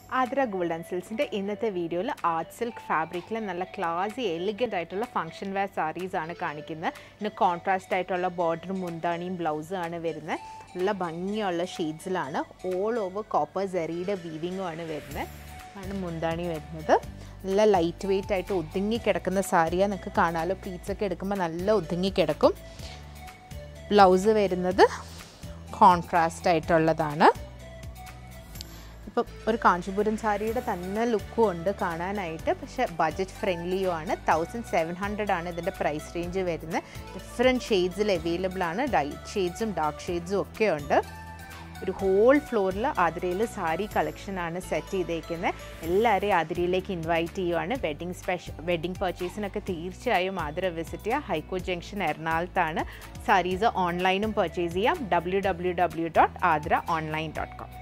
Aardra gold and സിൽസിൻ്റെ ഇന്നത്തെ വീഡിയോയിൽ art silk ഫാബ്രിക്കിൽ നല്ല ക്ലാസി എലിഗൻ്റ് ആയിട്ടുള്ള ഫംഗ്ഷൻ വെയർ സാരീസ് ആണ് കാണിക്കുന്നത് ഇതിന് കോൺട്രാസ്റ്റ് ആയിട്ടുള്ള ബോർഡർ മുന്താണിയും ബ്ലൗസും ആണ് വരുന്നത് നല്ല ഭംഗിയുള്ള ഷെയ്ഡ്സിലാണ് ഓൾ ഓവർ കോപ്പർ സെറിയുടെ വീവിങ്ങും ആണ് വരുന്നത് ആണ് മുന്താണി വരുന്നത് നല്ല ലൈറ്റ് വെയിറ്റ് ആയിട്ട് ഒതുങ്ങി കിടക്കുന്ന സാരിയാണ് നിങ്ങൾക്ക് കാണാമല്ലോ പ്ലീറ്റ്സ് ഒക്കെ എടുക്കുമ്പോൾ നല്ല ഒതുങ്ങി കിടക്കും ബ്ലൗസ് വരുന്നത് കോൺട്രാസ്റ്റ് ആയിട്ടുള്ളതാണ് ഇപ്പം ഒരു കാഞ്ചീപുരം സാരിയുടെ തന്നെ ലുക്കും ഉണ്ട് കാണാനായിട്ട് പക്ഷെ ബഡ്ജറ്റ് ഫ്രണ്ട്ലിയും ആണ് തൗസൻഡ് സെവൻ ഹൺഡ്രഡ് ആണ് ഇതിൻ്റെ പ്രൈസ് റേഞ്ച് വരുന്നത് ഡിഫറെൻറ്റ് ഷെയ്ഡ്സിൽ അവൈലബിൾ ആണ് ലൈറ്റ് ഷെയ്ഡ്സും ഡാർക്ക് ഷെയ്ഡ്സും ഒക്കെ ഉണ്ട് ഒരു ഹോൾ ഫ്ലോറിൽ ആതിരയിൽ സാരി കളക്ഷനാണ് സെറ്റ് ചെയ്തേക്കുന്നത് എല്ലാവരെയും ആതിരയിലേക്ക് ഇൻവൈറ്റ് ചെയ്യുവാണ് വെഡിങ് സ്പെഷ്യൽ വെഡിങ് പർച്ചേസിനൊക്കെ തീർച്ചയായും ആതിര വിസിറ്റ് ചെയ്യുക ഹൈക്കോ ജംഗ്ഷൻ എറണാകുളത്താണ് സാരീസ് ഓൺലൈനും പർച്ചേസ് ചെയ്യാം W W W dot Athira online dot com